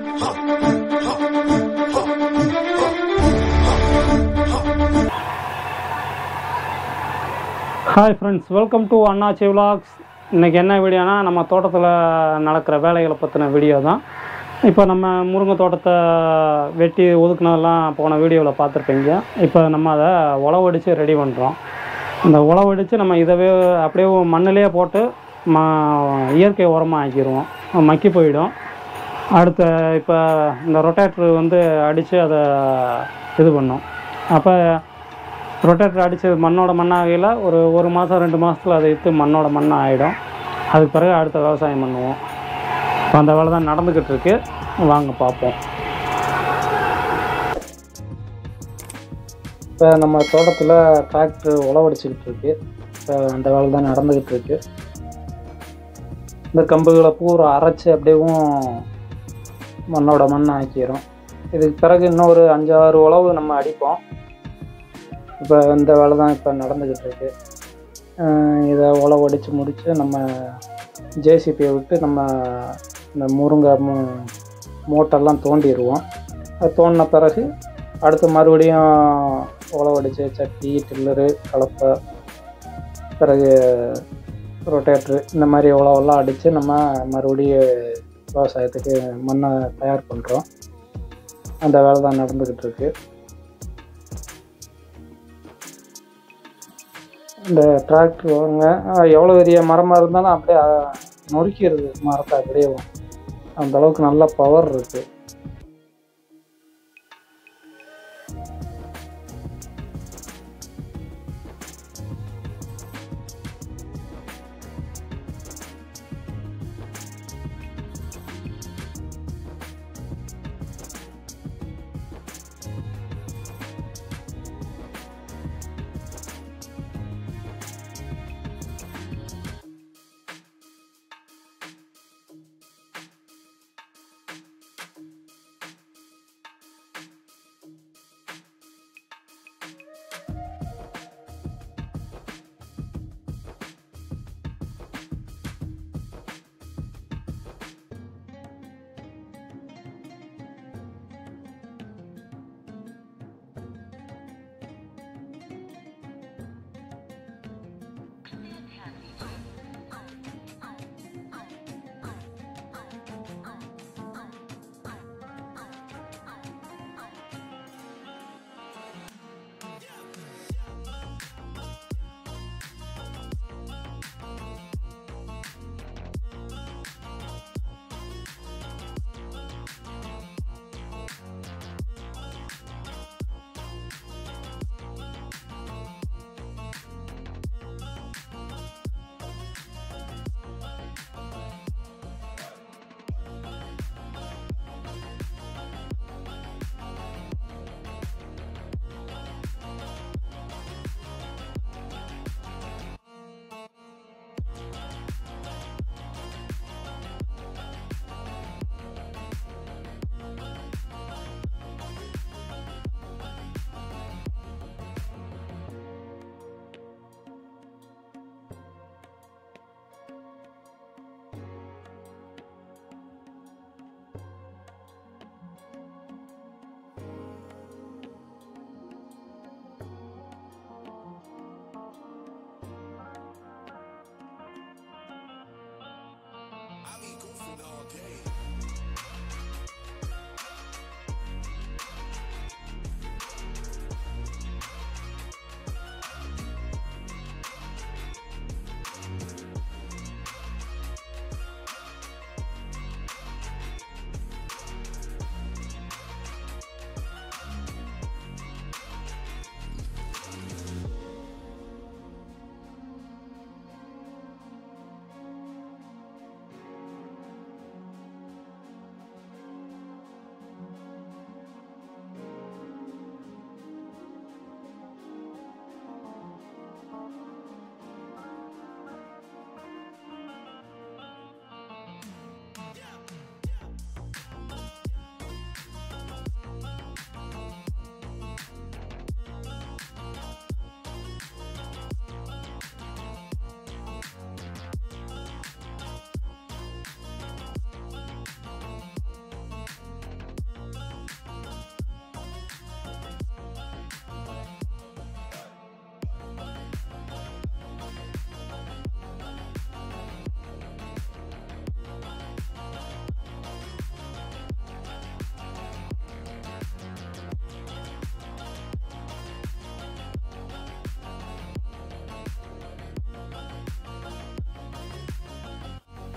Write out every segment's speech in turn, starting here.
Hi friends welcome to Annachi vlogs இன்றைக்கி என்ன வீடியோனா நம்ம தோட்டத்தில் நடக்கிற வேலைகளை பற்றின வீடியோ தான் இப்போ நம்ம முருங்கை தோட்டத்தை வெட்டி ஒதுக்குனதெல்லாம் போன வீடியோவில் பார்த்துருப்பீங்க இப்போ நம்ம அதை உழவடித்து ரெடி பண்ணுறோம் இந்த உழவடித்து நம்ம இதவே அப்படியே மண்ணிலே போட்டு ம இயற்கை உரமாக ஆக்கிடுவோம் மக்கி போயிடும் அடுத்த இப்போ இந்த ரொட்டேட்ரு வந்து அடித்து அதை இது பண்ணும் அப்போ ரொட்டேட்டர் அடித்து மண்ணோட மண்ணாகையில் ஒரு ஒரு மாதம் ரெண்டு மாதத்தில் அதை இழுத்து மண்ணோட மண்ணாக ஆகிடும் அதுக்கு பிறகு அடுத்த விவசாயம் பண்ணுவோம் இப்போ அந்த வேலை தான் நடந்துக்கிட்டு இருக்கு வாங்க பார்ப்போம் இப்போ நம்ம தோட்டத்தில் டிராக்டர் உழவடிச்சிக்கிட்டு இருக்கு இப்போ அந்த வேலை தான் நடந்துக்கிட்டு இருக்கு இந்த கம்புகளை பூரா அரைச்சி அப்படியேவும் மண்ணோட மண்ணை ஆக்கிடும் இதுக்கு பிறகு இன்னொரு அஞ்சாறு உழவு நம்ம அடிப்போம் இப்போ இந்த வேலை தான் இப்போ நடந்துக்கிட்டு இருக்கு அஹ் இதை உழவு அடித்து முடித்து நம்ம ஜேசிபியை விட்டு நம்ம இந்த முருங்கை மூ மூட்டெல்லாம் தோண்டிடுவோம் அது தோண்டின பிறகு அடுத்து மறுபடியும் உழவு அடித்து சட்டி டில்லரு கலப்பை பிறகு ரொட்டேட்ரு இந்த மாதிரி உழவெல்லாம் அடித்து நம்ம மறுபடியும் விவசாயத்துக்கு மண்ணை தயார் பண்ணுறோம் அந்த வேலை தான் நடந்துக்கிட்டு இருக்கு இந்த டிராக்டர் வாங்க எவ்வளோ பெரிய மரமாக இருந்தாலும் அப்படியே அஹ், நொறுக்கிடுது மரத்தை அப்படியே அந்த அளவுக்கு நல்ல பவர் இருக்கு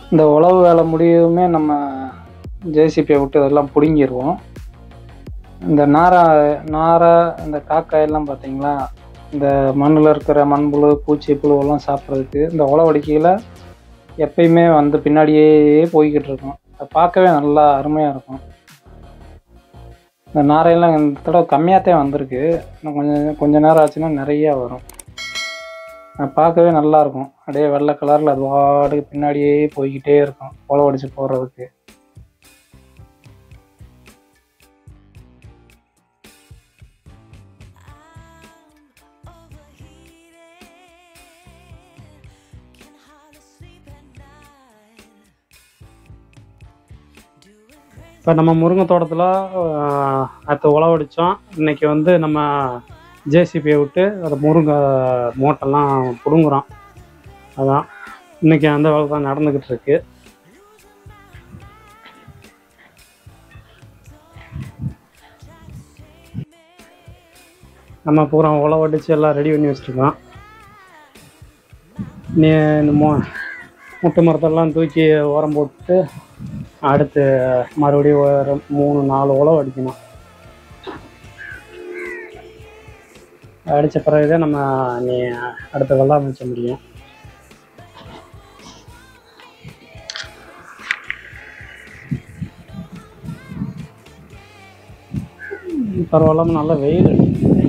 இந்த உழவு வேலை முடியவுமே நம்ம ஜேசிபியை விட்டு இதெல்லாம் பிடுங்கிடுவோம் இந்த நாரை நாரை இந்த காக்காயெல்லாம் பார்த்தீங்களா இந்த மண்ணில் இருக்கிற மண்புழு பூச்சி புழுவெல்லாம் சாப்பிட்றதுக்கு இந்த உழவடிக்கையில் எப்பயுமே வந்து பின்னாடியே போய்கிட்டு இருக்கும் அதை பார்க்கவே நல்லா அருமையாக இருக்கும் இந்த நாரையெல்லாம் இந்த தடவை கம்மியாகத்தான் வந்திருக்கு இன்னும் கொஞ்சம் கொஞ்ச நேரம் ஆச்சுன்னா நிறையா வரும் அது பார்க்கவே நல்லா இருக்கும் அப்படியே வெள்ளை கலரில் அது பாட்டுக்கு பின்னாடியே போய்கிட்டே இருக்கும் உழவடிச்சு போடுறதுக்கு Can hardly sleep at night. Doing crazy. இப்போ நம்ம முருங்கை தோட்டத்தில் அடுத்து உழவடித்தோம் இன்னைக்கு வந்து நம்ம ஜேசிபியை விட்டு அந்த முருங்கை மூட்டெல்லாம் பிடுங்குறோம் அதான் இன்னைக்கு அந்த வேலை தான் நடந்துக்கிட்டு இருக்கு நம்ம பூரா உழவடிச்சு எல்லாம் ரெடி பண்ணி வச்சுருக்கோம் நீ இந்த மொ முட்டை மரத்தெல்லாம் தூக்கி உரம் போட்டு அடுத்து மறுபடியும் ஒரு மூணு நாலு உழவு அடிக்கணும் அடித்த பிறகுதான் நம்ம நீ அடுத்த வெள்ளாமை அமைச்ச முடியும் பரவாயில்லாம நல்ல வெயில் அடிக்குது.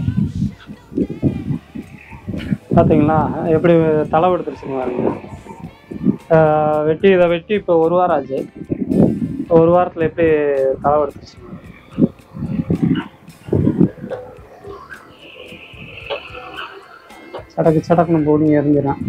பார்த்தீங்களா எப்படி தளவு எடுத்துருச்சுங்க பாருங்க ஆஹ் வெட்டி இதை வெட்டி இப்போ ஒரு வாரம் ஆச்சு ஒரு வாரத்தில் எப்படி தளவு எடுத்துருச்சுங்க சடக்கு சடக்குன்னு போடி எரிஞ்சிடும்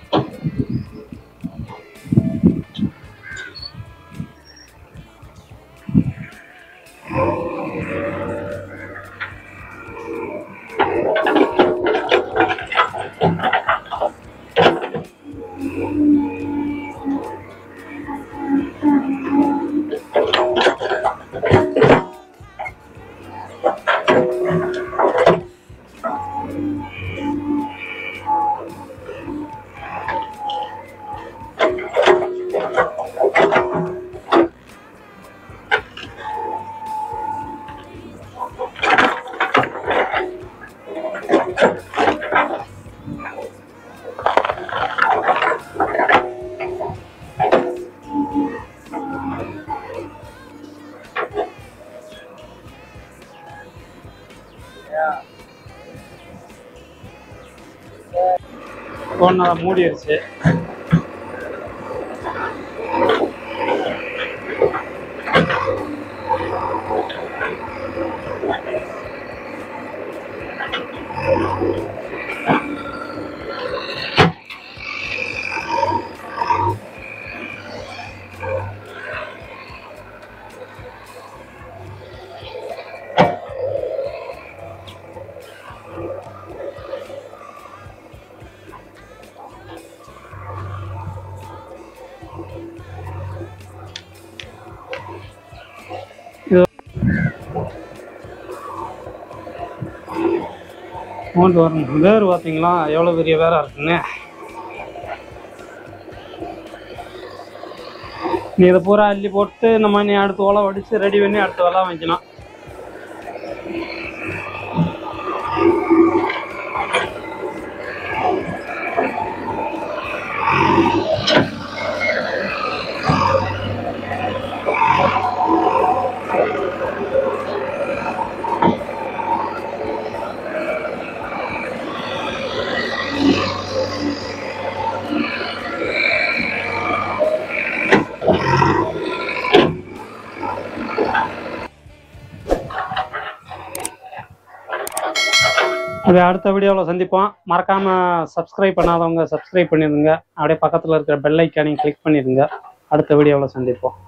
ஒன்றா மூடிடுச்சு மூண்டு வரணும் வேர் பார்த்தீங்களா எவ்வளோ பெரிய வேரா இருக்குன்னு நீ இதை பூரா அள்ளி போட்டு நம்ம நீ அடுத்து உழவு அடிச்சு ரெடி பண்ணி அடுத்து வெள்ளம் வைக்கணும் அப்படியே அடுத்த வீடியோவில் சந்திப்போம் மறக்காம சப்ஸ்கிரைப் பண்ணாதவங்க சப்ஸ்கிரைப் பண்ணிடுங்க அப்படியே பக்கத்தில் இருக்கிற பெல் ஐக்கானையும் கிளிக் பண்ணிடுங்க அடுத்த வீடியோவில் சந்திப்போம்